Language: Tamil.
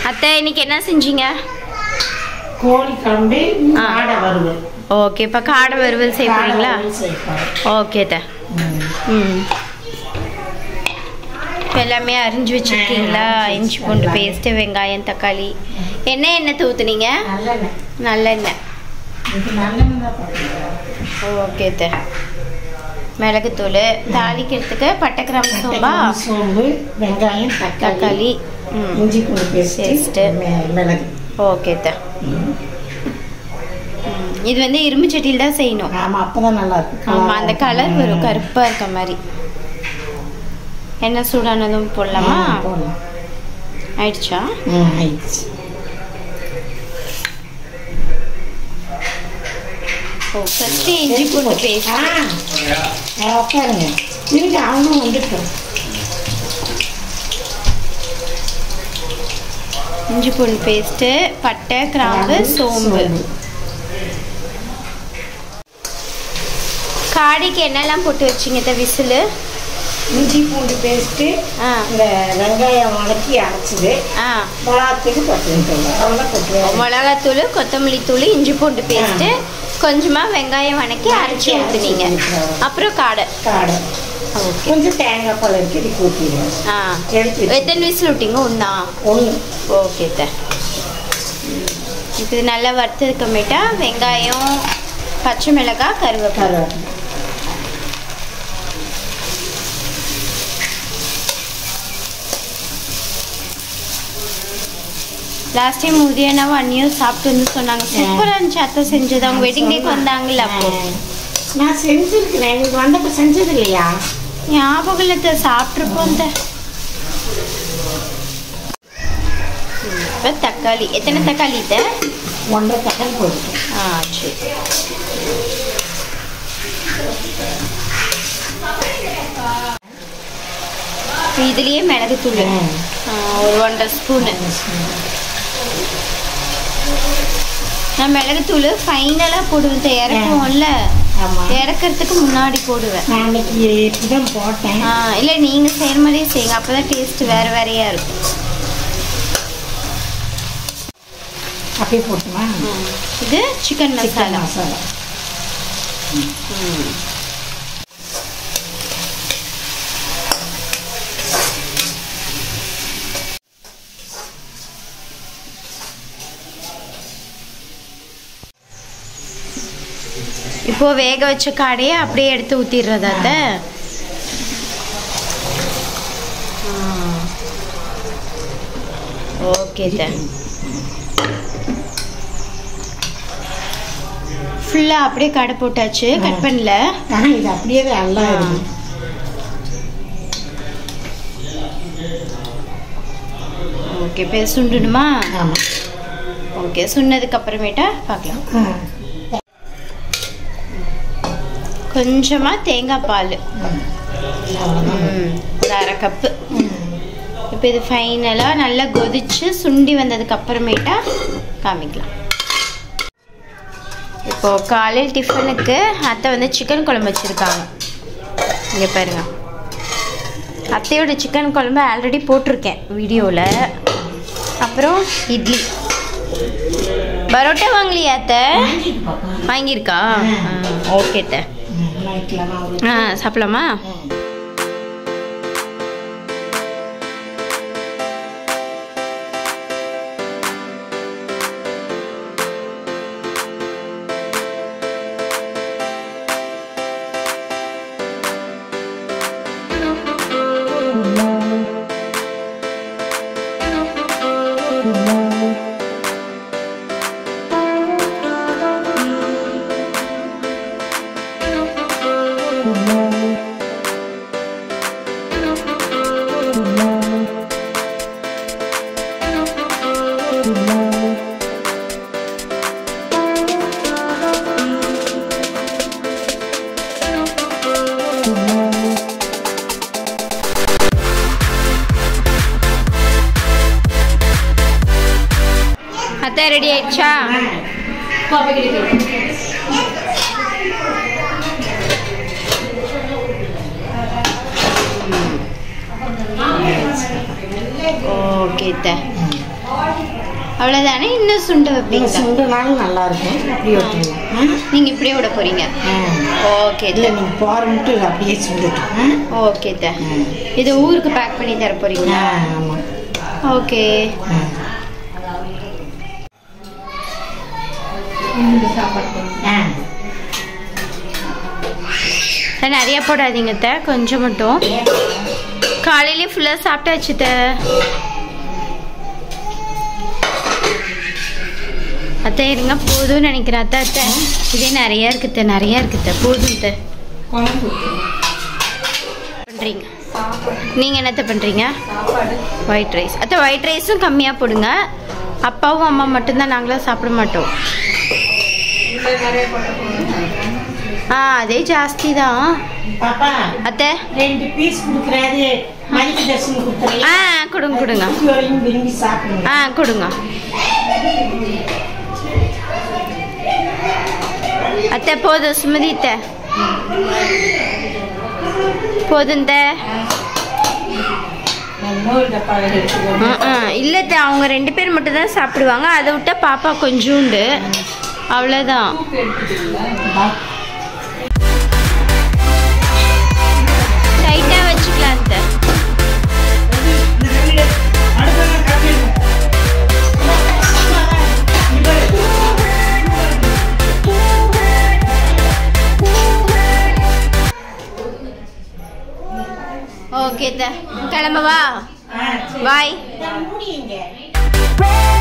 அத்தை இன்னைக்கு என்ன செஞ்சீங்க கோழி குழம்பு ஆ. ஆடை வறுவல் ஓகே இப்போ காடை வறுவல் செய்ய போறீங்களா காடை வறுவல் செய்ய போறேன். ஓகே அத்தை ம். ம் இப்போ எல்லாமே அரிஞ்சு வச்சிருக்கீங்களா இஞ்சி பூண்டு பேஸ்ட்டு வெங்காயம் தக்காளி என்ன எண்ணெய் ஊற்றுனீங்க நல்லெண்ணெய் நல்லெண்ணெய் இது நல்லெண்ணெய் தான் போட்டுருக்கேன். ஓகே அத்தை மிளகுத்தூள் தாளிக்கிறதுக்கு பட்டை கிராம்பு சோம்பா சோம்பு வெங்காயம் தக்காளி தக்காளி ம் இஞ்சி பூண்டு Paste. பேஸ்ட் மிளகு ஓகே அத்தை ம். இது வந்து இரும்பு சட்டியில் தான் செய்யணும் ஆமா அப்பதான் நல்லா இருக்கும் ஆமாம் அந்த கலர் வரும் கருப்பாக இருக்க மாதிரி எண்ணெய் சூடானதும் போடலாமா ஆ, போடலாம். ஆயிடுச்சா ம், ஆயிடுச்சு. ஓ ஃபஸ்ட்டு இஞ்சி பூண்டு பேஸ்ட் ஆ, ஆ, உட்காருங்க இருங்க அவனும் வந்துட்டோம் இஞ்சி பூண்டு பேஸ்ட்டு பட்டை கிராம்பு சோம்பு காடிக்கு என்னெல்லாம் போட்டு வச்சிங்க இந்த விசிலு இஞ்சி பூண்டு பேஸ்ட்டு ஆ இந்த வெங்காயம் வதக்கி அரைச்சது ஆ மிளகாத்துக்கு பத்து அவ்வளோதான் போட்டுருவேன் மிளகாத்தூள் கொத்தமல்லி தூள் இஞ்சி பூண்டு பேஸ்ட்டு கொஞ்சமாக வெங்காயம் வணக்கி அரைச்சி ஊற்றுனீங்க அப்புறம் காடை காடை ஓகே கொஞ்சம் தேங்காய் பால் இருக்கு இது ஊற்றிடுவேன் ஆ எடுத்து எத்தனை விசில் விட்டீங்க ஒன்றா ஒன்று ஓகே த இது நல்லா வறுத்ததுக்கமேட்டா வெங்காயம் பச்சை மிளகாய் கருவேப்பிலை கருவேப்பிலை லாஸ்ட் டைம் உதயனாவும் அண்ணியும் சாப்பிட்டு வந்து சொன்னாங்க சூப்பராக இருந்துச்சு அத்தை செஞ்சது அவங்க வெட்டிங் டேக்கு வந்தாங்கல்ல அப்போ நான் செஞ்சிருக்கிறேன் நீங்க வந்தப்ப செஞ்சது இல்லையா ஞாபகம் இல்லை சாப்பிட்ருப்போம் த இப்போ தக்காளி எத்தனை தக்காளி த ஒன்றரை தக்காளி போட்டுட்டேன் ஆ சரி இப்ப இதுலயே மிளகுத்தூள் ம். ஆ, ஒரு ஒன்றரை ஸ்பூனு நான் மிளகுத்தூள் ஃபைனலாக போடுவேன் த, இறக்குவோம்ல ஆமா இறக்கறதுக்கு முன்னாடி போடுவேன் நான் அன்னைக்கு இப்படிதான் போட்டேன் ஆ இல்லை நீங்கள் செய்கிற மாதிரியே செய்யுங்க அப்போ தான் டேஸ்ட் வேறு வேறையா இருக்கும் அப்படியே போட்டுமா இது சிக்கன் சிக்கன் மசாலா மசாலா இப்போ வேக வச்ச காடையை அப்படியே எடுத்து ஊற்றிடுறதா அத்தை? ஓகே தான் ஃபுல்லாக அப்படியே கடை போட்டாச்சு கட் பண்ணல ஆ இது அப்படியே நல்லா ஆ. இருக்கு ஓகே இப்போ சுண்டணுமா ஆமா ஓகே சுண்ணதுக்கு அப்புறமேட்டா பார்க்கலாம் ஆ. கொஞ்சமாக தேங்காய் பால் ம். அவ்வளவுதான். ம், ஒரு அரை கப்பு ம். இப்போ இது ஃபைனலாக நல்லா கொதிச்சு சுண்டி வந்ததுக்கு அப்புறமேட்டா காமிக்கலாம் இப்போ காலையில் டிஃபனுக்கு அத்தை வந்து சிக்கன் குழம்பு வச்சுருக்காங்க இங்கே பாருங்க அத்தையோட சிக்கன் குழம்பு ஆல்ரெடி போட்டிருக்கேன் வீடியோவில் அப்புறம் இட்லி பரோட்டா வாங்கலையா அத்தை வாங்கிட்டு பாப்பா. வாங்கியிருக்கா ஓகே அத்தை ம், நைட்ல நான் ஒரு- ஆ சாப்பிடலாமா ம். அத்தை ரெடி ஆயிடுச்சா ஓகே அத்தை அவ்வளோதானே இன்னும் சுண்டு நீங்கள் வைப்பீங்க சுண்டுனாலும் நல்லா இருக்கும் அப்படி விட்டுருங்க ஆ? நீங்க இப்படியே விட போறீங்க ஆ ஓகே இல்லை நீங்கள் போகிறோம்ட்டு அப்படியே சுண்டுட்டோம் ஓகே த இது ஊருக்கு பேக் பண்ணி தர ஆ போறீங்களா ஆமாம் ஓகே ஆ ஆ நிறைய போடாதீங்க த கொஞ்சம் மட்டும் காலையிலே ஃபுல்லாக சாப்பிட்டாச்சு த அத்தை இருங்க போதும்னு நினைக்கிறேன் அத்தை அத்தை இதே நிறைய இருக்கு த நிறைய இருக்கு த போதும் த குழம்பு பண்ணுறீங்க நீங்கள் என்னத்த பண்ணுறீங்க ஒயிட் ரைஸ் அத்தை ஒயிட் ரைஸும் கம்மியாக போடுங்க அப்பாவும் அம்மா மட்டும்தான் நாங்களாம் சாப்பிட மாட்டோம் ஆ அதே ஜாஸ்தி தான் பாப்பா அத்தை ரெண்டு பீஸ் கொடுக்குறாரு மணிக்கு தர்ஷன் கொடுத்துறீங்க ஆ கொடுங்க கொடுங்க வரையும் விரும்பி சாப்பிடுங்க ஆ கொடுங்க அத்தை போதும் சுமதி அத்தை போதும் அத்தை இன்னொரு டப்பாவில் எடுத்துக்கோங்க ம், ம். இல்ல அத்தை அவங்க ரெண்டு பேர் மட்டும் தான் சாப்பிடுவாங்க அதை விட்டா பாப்பா கொஞ்சோண்டு அவ்வளோதான் டைட்டாக வச்சுக்கலாம் அத்தை ஓகே அத்தை கிளம்பவா ஆ சரி பாய் முடியுங்க Bye.